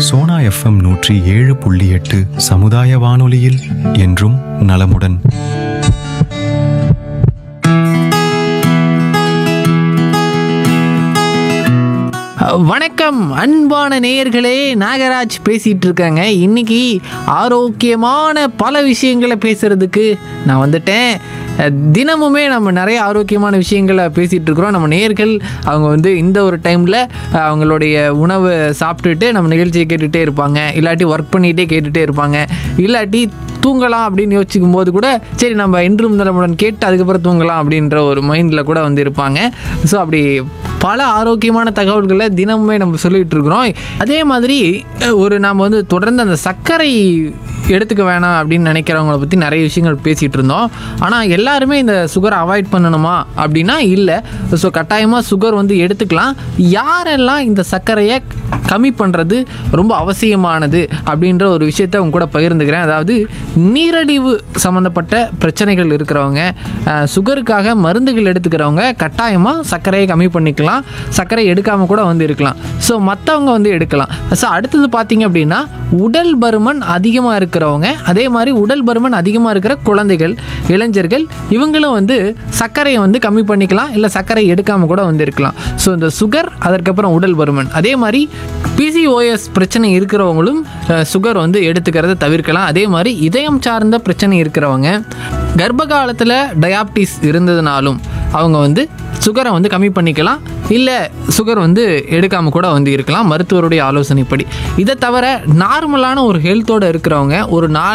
Sona FM நூற்றி ஏழு புள்ளி எட்டு சமுதாய வானொலியில் என்றும் நலமுடன் வணக்கம் அன்பான நேயர்களே நாகராஜ் பேசிட்டு இருக்காங்க இன்னைக்கு ஆரோக்கியமான பல விஷயங்களை பேசுறதுக்கு நான் வந்துட்டேன் அஹ், தினமுமே நம்ம நிறைய ஆரோக்கியமான விஷயங்களை பேசிட்டு இருக்கிறோம் நம்ம நேயர்கள் அவங்க வந்து இந்த ஒரு டைம்ல அஹ், அவங்களுடைய உணவு சாப்பிட்டுட்டு நம்ம நிகழ்ச்சியை கேட்டுட்டே இருப்பாங்க இல்லாட்டி ஒர்க் பண்ணிகிட்டே கேட்டுட்டே இருப்பாங்க இல்லாட்டி தூங்கலாம் அப்படின்னு யோசிக்கும் போது கூட சரி நம்ம இன்றும் நலமுடன் கேட்டு அதுக்கப்புறம் தூங்கலாம் அப்படின்ற ஒரு மைண்டில் கூட வந்து இருப்பாங்க ஸோ அப்படி பல ஆரோக்கியமான தகவல்களை தினமுமே நம்ம சொல்லிட்டு இருக்கிறோம் அதே மாதிரி அஹ், ஒரு நாம் வந்து தொடர்ந்து அந்த சர்க்கரை எடுத்துக்க வேணாம் அப்படின்னு நினைக்கிறவங்கள பற்றி நிறைய விஷயங்கள் பேசிகிட்டு இருந்தோம் ஆனால் எல்லாருமே இந்த சுகரை அவாய்ட் பண்ணணுமா அப்படின்னா இல்லை ஸோ கட்டாயமாக சுகர் வந்து எடுத்துக்கலாம் யாரெல்லாம் இந்த சர்க்கரையை கம்மி பண்ணுறது ரொம்ப அவசியமானது அப்படின்ற ஒரு விஷயத்த அவங்க கூட பகிர்ந்துக்கிறேன் அதாவது நீரழிவு சம்மந்தப்பட்ட பிரச்சனைகள் இருக்கிறவங்க அஹ், சுகருக்காக மருந்துகள் எடுத்துக்கிறவங்க கட்டாயமாக சர்க்கரையை கம்மி பண்ணிக்கலாம் சர்க்கரை எடுக்காமல் கூட வந்து இருக்கலாம் ஸோ மற்றவங்க வந்து எடுக்கலாம் ஸோ அடுத்தது பார்த்தீங்க அப்படின்னா உடல் பருமன் அதிகமாக இருக்கிறவங்க அதே மாதிரி உடல் பருமன் அதிகமாக இருக்கிற குழந்தைகள் இளைஞர்கள் இவங்களும் வந்து சர்க்கரையை வந்து கம்மி பண்ணிக்கலாம் இல்லை சர்க்கரை எடுக்காமல் கூட வந்து இருக்கலாம் ஸோ இந்த சுகர் அதற்கப்புறம் உடல் பருமன் அதே மாதிரி பிசிஓஎஸ் பிரச்சனை இருக்கிறவங்களும் சுகர் வந்து எடுத்துக்கிறத தவிர்க்கலாம் அதே மாதிரி இதயம் சார்ந்த பிரச்சனை இருக்கிறவங்க கர்ப்ப காலத்தில் டயாபிட்டிஸ் இருந்ததுனாலும் அவங்க வந்து சுகரை வந்து கம்மி பண்ணிக்கலாம் இல்லை சுகர் வந்து எடுக்காமல் கூட வந்து இருக்கலாம் மருத்துவருடைய ஆலோசனைப்படி இதை தவிர நார்மலான ஒரு ஹெல்த்தோடு இருக்கிறவங்க ஒரு நாள்